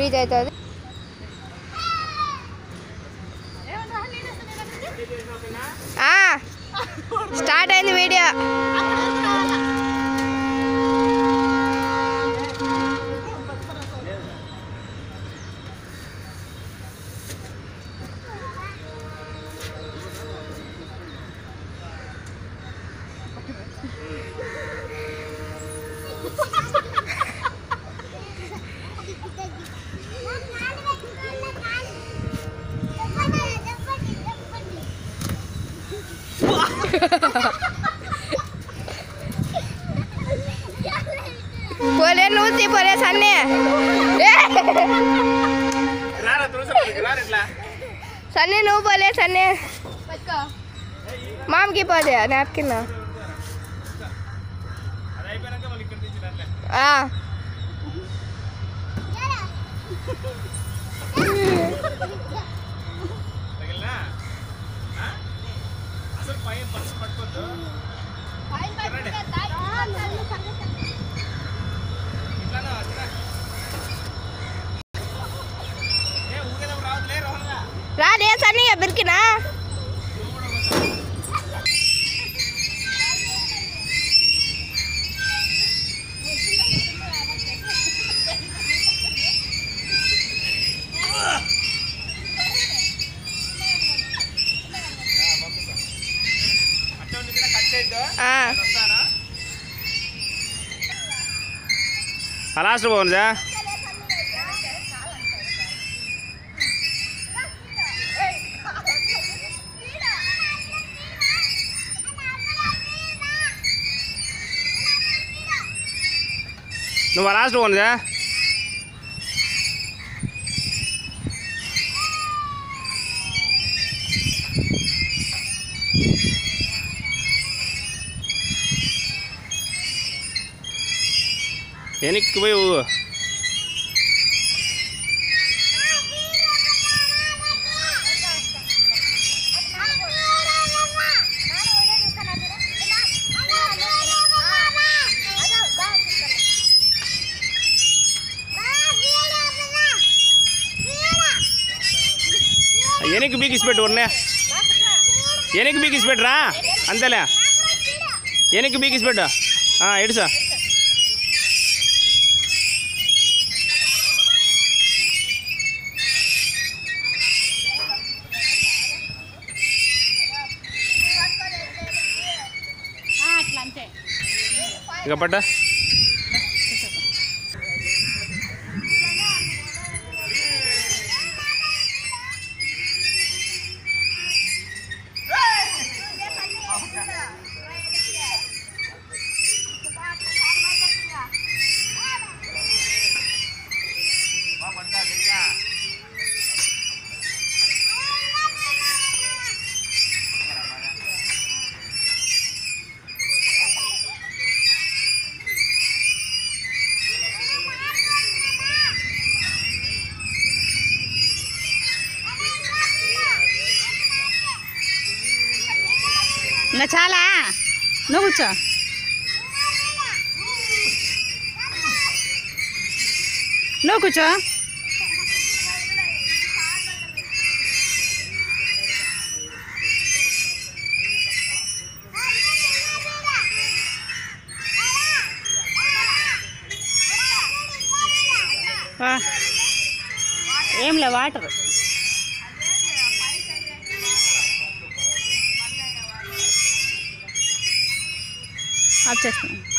Freeze అవుతుంది ఆ, start అయింది వీడియో పోలే నువ్వు తీ పోలే సన్నే ఏ! రారా తులసి రారా ఇట్లా సన్నీ నువ్వు పోలే సన్నీ మామకి పోతే నాప్కిన్ అది అయిపోయాక మళ్ళీ ఇక్కడ నుంచి రాలే తగిలినా ఆ? అసలు పైన బస్సు పట్టుకోవద్దు ఇట్లానా వచ్చినా ఏ ఊగేదాం రావట్లే రోహన్గా రాదే సన్నీ బిరికినా అట్లా ఉండి ఇక్కడ కట్ చేయొద్దు ఆ. నేను వస్తానా లాస్ట్ బాగుందా నువ్వు లాస్ట్ బాగుందా వెనక్కి పోయి ఊగు. వెనక్కి బీకిసి పెట్టు ఉన్నే వెనక్కి బీకిసి పెట్టురా అంతేలే వెనక్కి బీకిసి పెట్టు ఎడుసా ఇక పడ్డా ఇంకా చాలా నువ్వు కూర్చో నువ్వు కూర్చో ఆ. ఏంలే వాటర్ ఆఫ్ చేస్తున్నాను